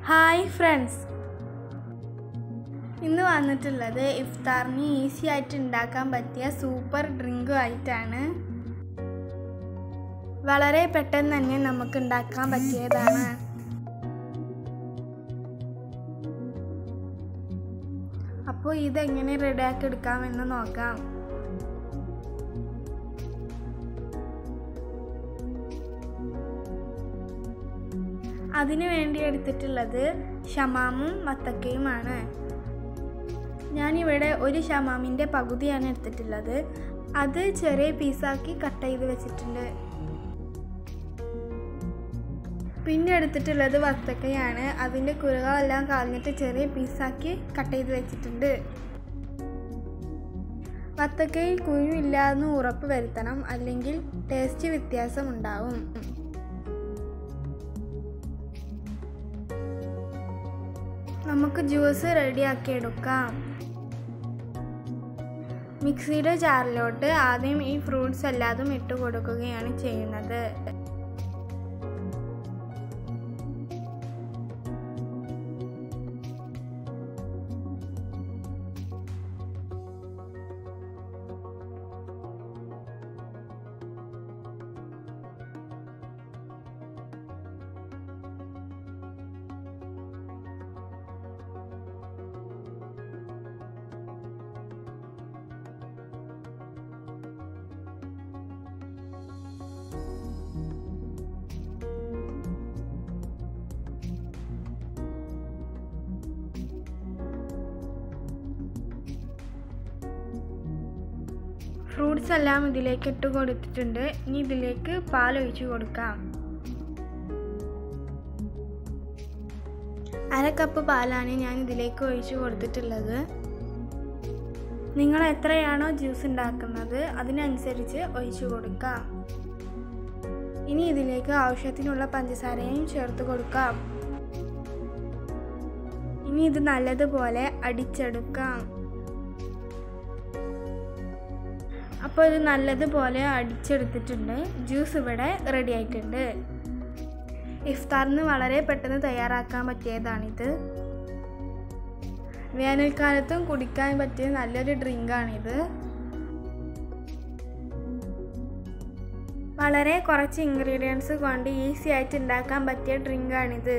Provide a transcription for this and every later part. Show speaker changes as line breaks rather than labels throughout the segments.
hi friends ഇന്ന് വന്നിട്ടുള്ളത് ഇഫ്താറിന് easy ആയിട്ട് ഉണ്ടാക്കാൻ പറ്റിയ സൂപ്പർ ഡ്രിങ്കും ആയിട്ടാണ് വളരെ പെട്ടെന്ന് തന്നെ നമുക്ക് ഉണ്ടാക്കാൻ പറ്റിയതാണ് അപ്പോൾ ഇതെങ്ങനെ റെഡിയാക്കി എടുക്കാമെന്ന് നോക്കാം അതിനു വേണ്ടി എടുത്തിട്ടുള്ളത് ഷമാമും വത്തക്കയുമാണ് ഞാനിവിടെ ഒരു ഷമാമിൻ്റെ പകുതിയാണ് എടുത്തിട്ടുള്ളത് അത് ചെറിയ പീസാക്കി കട്ട് ചെയ്ത് വെച്ചിട്ടുണ്ട് പിന്നെ എടുത്തിട്ടുള്ളത് വത്തക്കയാണ് അതിൻ്റെ കുരുകളെല്ലാം കളഞ്ഞിട്ട് ചെറിയ പീസാക്കി കട്ട് ചെയ്ത് വെച്ചിട്ടുണ്ട് വത്തക്കയിൽ കുരു ഇല്ലാന്ന് ഉറപ്പ് വരുത്തണം അല്ലെങ്കിൽ ടേസ്റ്റ് വ്യത്യാസം ഉണ്ടാവും നമുക്ക് ജ്യൂസ് റെഡിയാക്കി എടുക്കാം മിക്സിയുടെ ജാറിലോട്ട് ആദ്യം ഈ ഫ്രൂട്ട്സ് എല്ലാതും ഇട്ട് കൊടുക്കുകയാണ് ചെയ്യുന്നത് ഫ്രൂട്ട്സ് എല്ലാം ഇതിലേക്ക് ഇട്ട് കൊടുത്തിട്ടുണ്ട് ഇനി ഇതിലേക്ക് പാൽ ഒഴിച്ചു കൊടുക്കാം അര കപ്പ് പാലാണ് ഞാൻ ഇതിലേക്ക് ഒഴിച്ചു കൊടുത്തിട്ടുള്ളത് നിങ്ങൾ എത്രയാണോ ജ്യൂസ് ഉണ്ടാക്കുന്നത് അതിനനുസരിച്ച് ഒഴിച്ചു കൊടുക്കാം ഇനി ഇതിലേക്ക് ആവശ്യത്തിനുള്ള പഞ്ചസാരയും ചേർത്ത് കൊടുക്കാം ഇനി ഇത് നല്ലതുപോലെ അടിച്ചെടുക്കാം അപ്പോൾ ഇത് നല്ലതുപോലെ അടിച്ചെടുത്തിട്ടുണ്ട് ജ്യൂസ് ഇവിടെ റെഡി ആയിട്ടുണ്ട് ഇഫ്താറിന് വളരെ പെട്ടെന്ന് തയ്യാറാക്കാൻ പറ്റിയതാണിത് വേനൽക്കാലത്തും കുടിക്കാൻ പറ്റിയ നല്ലൊരു ഡ്രിങ്കാണിത് വളരെ കുറച്ച് ഇൻഗ്രീഡിയൻസ് കൊണ്ട് ഈസി ആയിട്ട് ഉണ്ടാക്കാൻ പറ്റിയ ഡ്രിങ്കാണിത്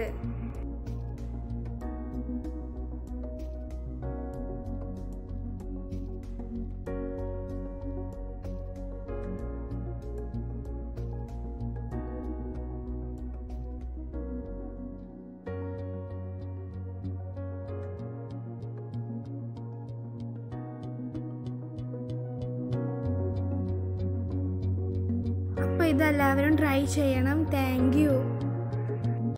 അപ്പോൾ ഇതെല്ലാവരും ട്രൈ ചെയ്യണം താങ്ക് യു